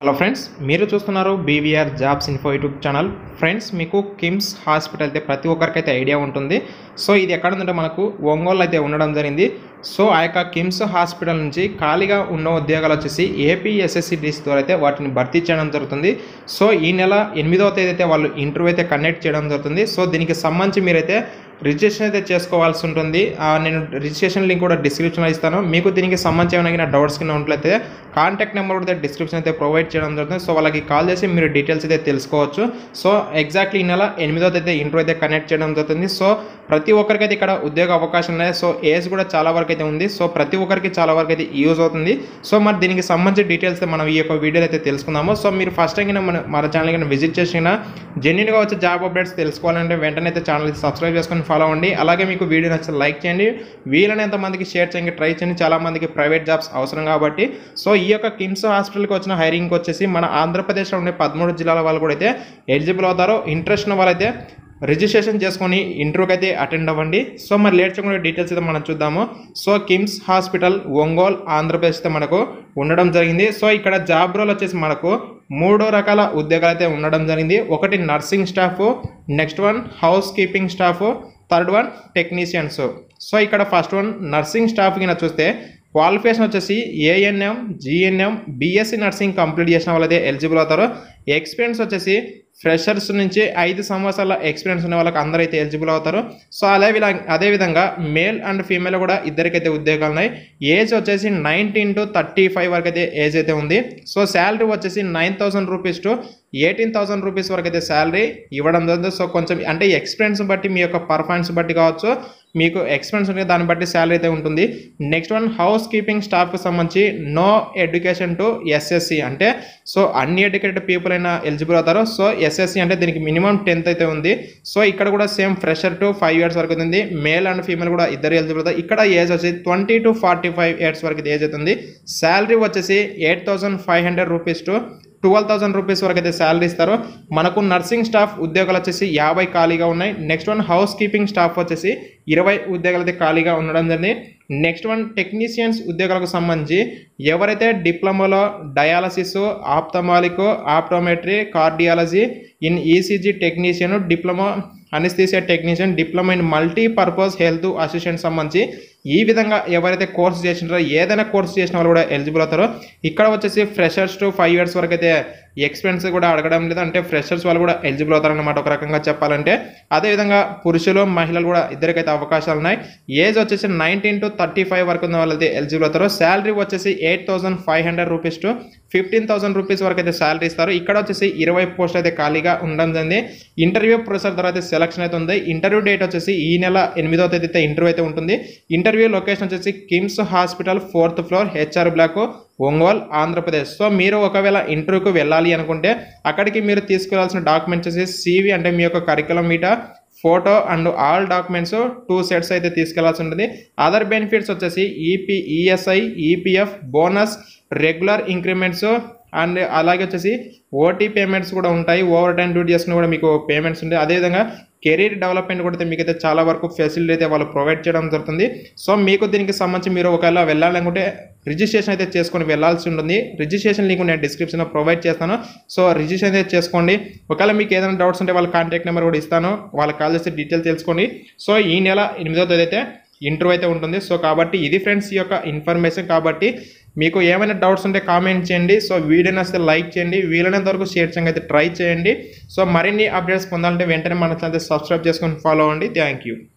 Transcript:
hello friends మీరు చూస్తున్నారు BVR jobs info YouTube channel friends మీకు కిమ్స్ హాస్పిటల్ అయితే ప్రతి ఒక్కరికైతే ఐడియా ఉంటుంది సో ఇది ఎక్కడ ఉందంటే మనకు ఒంగోలు అయితే ఉండడం జరిగింది సో ఆ యొక్క కిమ్స్ హాస్పిటల్ నుంచి ఖాళీగా ఉన్న ఉద్యోగాలు వచ్చేసి ఏపీ ఎస్ఎస్సి డీస్ ద్వారా అయితే వాటిని భర్తీ చేయడం జరుగుతుంది సో ఈ నెల ఎనిమిదవ తేదీ అయితే వాళ్ళు ఇంటర్వ్యూ అయితే కండక్ట్ చేయడం జరుగుతుంది సో దీనికి సంబంధించి మీరైతే రిజిస్ట్రేషన్ అయితే చేసుకోవాల్సి ఉంటుంది ఆ, నేను రిజిస్ట్రేషన్ లింక్ కూడా డిస్క్రిప్షన్లో ఇస్తాను మీకు దీనికి సంబంధించి ఏమైనా డౌట్స్ కింద ఉన్నట్లయితే కాంటాక్ట్ నెంబర్ కూడా డిస్క్రిప్షన్ అయితే ప్రొవైడ్ చేయడం జరుగుతుంది సో వాళ్ళకి కాల్ చేసి మీరు డీటెయిల్స్ అయితే తెలుసుకోవచ్చు సో ఎగ్జాక్ట్లీ ఈ నెల ఎనిమిదో అయితే ఇంటర్వ్యూ అయితే కనెక్ట్ చేయడం జరుగుతుంది సో ప్రతి ఒక్కరికైతే ఇక్కడ ఉద్యోగ అవకాశం ఉన్నాయి సో ఏజ్ కూడా చాలా వరకు అయితే ఉంది సో ప్రతి ఒక్కరికి చాలా వరకు అయితే యూజ్ అవుతుంది సో మరి దీనికి సంబంధించి డీటెయిల్స్ మనం ఈ యొక్క వీడియోలో అయితే తెలుసుకుందాము సో మీరు ఫస్ట్ టైం మన మన ఛానల్ కింద విజిట్ చేసిన జెన్యున్గా వచ్చే జాబ్ అప్డేట్స్ తెలుసుకోవాలంటే వెంటనే అయితే ఛానల్ సబ్స్క్రైబ్ చేసుకొని ఫాలో అవ్వండి అలాగే మీకు వీడియో నచ్చితే లైక్ చేయండి వీలైనంత మందికి షేర్ చేయండి ట్రై చేయండి చాలా మందికి ప్రైవేట్ జాబ్స్ అవసరం కాబట్టి సో ఈ యొక్క కిమ్స్ హాస్పిటల్కి వచ్చిన హైరింగ్కి వచ్చేసి మన ఆంధ్రప్రదేశ్లో ఉండే పదమూడు జిల్లాల వాళ్ళు కూడా అయితే ఎలిజిబుల్ అవుతారో ఇంట్రెస్ట్ ఉన్న వాళ్ళైతే రిజిస్ట్రేషన్ చేసుకొని ఇంటర్వ్యూకి అయితే అటెండ్ అవ్వండి సో మరి లేట్ చేయకుండా డీటెయిల్స్ అయితే మనం చూద్దాము సో కిమ్స్ హాస్పిటల్ ఒంగోల్ ఆంధ్రప్రదేశ్ అయితే మనకు ఉండడం జరిగింది సో ఇక్కడ జాబ్ రోల్ వచ్చేసి మనకు మూడు రకాల ఉద్యోగాలు అయితే ఉండడం జరిగింది ఒకటి nursing staff next one housekeeping staff third one technicians so ఇక్కడ ఫస్ట్ వన్ నర్సింగ్ స్టాఫ్ కింద చూస్తే క్వాలిఫికేషన్ వచ్చేసి ANM GNM BSc nursing complete చేసిన వాళ్ళైతే ఎలిజిబుల్ అవుతారు ఎక్స్పీరియన్స్ వచ్చేసి ఫ్రెషర్స్ నుంచి ఐదు సంవత్సరాల ఎక్స్పీరియన్స్ ఉన్న వాళ్ళకి అందరూ అయితే ఎలిజిబుల్ అవుతారు సో అదే విధంగా అదేవిధంగా మేల్ అండ్ ఫీమేల్ కూడా ఇద్దరికైతే ఉద్యోగాలు ఉన్నాయి ఏజ్ వచ్చేసి నైన్టీన్ టు థర్టీ ఫైవ్ వరకు అయితే ఏజ్ అయితే ఉంది సో శాలరీ వచ్చేసి nine thousand rupees to eighteen thousand rupees వరకు అయితే శాలరీ ఇవ్వడం జరుగుతుంది సో కొంచెం అంటే ఎక్స్పీరియన్స్ బట్టి మీ యొక్క పర్ఫార్మెన్స్ బట్టి కావచ్చు మీకు ఎక్స్పీరియన్స్ ఉంటే దాన్ని బట్టి శాలరీ అయితే ఉంటుంది నెక్స్ట్ వన్ హౌస్ కీపింగ్ స్టాఫ్కి సంబంధించి నో ఎడ్యుకేషన్ టు ఎస్ఎస్సి అంటే సో అన్ని ఎడ్యుకేటెడ్ పీపుల్ అయినా ఎలిజిబుల్ అవుతారు సో ఎస్ఎస్సి అంటే దీనికి మినిమం టెన్త్ అయితే ఉంది సో ఇక్కడ కూడా same fresher to five years వరకు ఉంది మేల్ అండ్ ఫీమేల్ కూడా ఇద్దరు ఎలిజిబుల్ అవుతారు ఇక్కడ ఏజ్ వచ్చి twenty to forty five years వరకు ఏజ్ అవుతుంది శాలరీ వచ్చేసి eight thousand five hundred rupees to twelve thousand rupees వరకు అయితే శాలరీ ఇస్తారు మనకు నర్సింగ్ స్టాఫ్ ఉద్యోగాలు వచ్చేసి యాభై ఖాళీగా ఉన్నాయి next one housekeeping staff వచ్చేసి ఇరవై ఉద్యోగాలు అయితే ఖాళీగా ఉండడం జరిగింది నెక్స్ట్ వన్ టెక్నీషియన్స్ ఉద్యోగాలకు సంబంధించి ఎవరైతే డిప్లొమాలో dialysis ophthalmic optometry cardiology in ECG technician diploma anaesthesia technician diploma in multipurpose health assistant సంబంధించి ఈ విధంగా ఎవరైతే కోర్స్ చేసినారో ఏదైనా కోర్స్ చేసిన వాళ్ళు కూడా ఎలిజిబుల్ అవుతారో ఇక్కడ వచ్చేసి ఫ్రెషర్స్ టు ఫైవ్ ఇయర్స్ వరకు అయితే ఎక్స్పీరియన్స్ కూడా అడగడం లేదు అంటే ఫ్రెషర్స్ వాళ్ళు కూడా ఎలిజిబుల్ అవుతారన్నమాట ఒక రకంగా చెప్పాలంటే అదేవిధంగా పురుషులు మహిళలు కూడా ఇద్దరికైతే అవకాశాలు ఉన్నాయి ఏజ్ వచ్చేసి నైన్టీన్ టు థర్టీ ఫైవ్ వరకు ఉన్న వాళ్ళైతే ఎలిజిబుల్ అవుతారు శాలరీ వచ్చేసి eight thousand five hundred rupees to fifteen thousand rupees వరకు అయితే శాలరీ ఇస్తారు ఇక్కడ వచ్చేసి ఇరవై పోస్ట్ అయితే ఖాళీగా ఉండడం జరిగింది ఇంటర్వ్యూ ప్రొసెస్ తర్వాత అయితే సెలక్షన్ అయితే ఉంది ఇంటర్వ్యూ డేట్ వచ్చేసి ఈ నెల ఎనిమిదో తేదీ అయితే ఇంటర్వ్యూ అయితే ఉంటుంది ఇంటర్వ్యూ లొకేషన్ వచ్చేసి KIMS hospital fourth floor HR block Ongole Andhra Pradesh so మీరు ఒకవేళ ఇంటర్వ్యూకి వెళ్ళాలి అనుకుంటే అక్కడికి మీరు తీసుకెళ్లాల్సిన డాక్యుమెంట్స్ వచ్చేసి సివి అంటే మీ యొక్క curriculum vitae photo and all documents two sets అయితే తీసుకెళ్లాల్సి ఉంటుంది అదర్ బెనిఫిట్స్ వచ్చేసి EP ESI EPF bonus regular increments and అలాగే వచ్చేసి ఓటీ పేమెంట్స్ కూడా ఉంటాయి ఓవర్ టైం డ్యూటీ చేసుకుని కూడా మీకు పేమెంట్స్ ఉంటాయి అదేవిధంగా కెరీర్ డెవలప్మెంట్ కూడా అయితే మీకైతే చాలా వరకు ఫెసిలిటీ అయితే వాళ్ళు ప్రొవైడ్ చేయడం జరుగుతుంది సో మీకు దీనికి సంబంధించి మీరు ఒకవేళ వెళ్ళాలనుకుంటే రిజిస్ట్రేషన్ అయితే చేసుకొని వెళ్ళాల్సి ఉంటుంది రిజిస్ట్రేషన్ లింక్ నేను డిస్క్రిప్షన్లో ప్రొవైడ్ చేస్తాను సో రిజిస్ట్రేషన్ అయితే చేసుకోండి ఒకవేళ మీకు ఏదైనా డౌట్స్ ఉంటే వాళ్ళ కాంటాక్ట్ నెంబర్ కూడా ఇస్తాను వాళ్ళకి కాల్ చేసి డీటెయిల్స్ తెలుసుకోండి సో ఈ నెల ఎనిమిదో తేదీ అయితే ఇంటర్వ్యూ అయితే ఉంటుంది సో కాబట్టి ఇది ఫ్రెండ్స్ ఈ యొక్క ఇన్ఫర్మేషన్ కాబట్టి మీకు ఏమైనా డౌట్స్ ఉంటే కామెంట్ చేయండి సో వీడియో నచ్చితే లైక్ చేయండి వీలైనంత వరకు షేర్ చేయడానికి అయితే ట్రై చేయండి సో మరిన్ని అప్డేట్స్ పొందాలంటే వెంటనే మన ఛానల్ సబ్స్క్రైబ్ చేసుకొని ఫాలో అవ్వండి థ్యాంక్ యూ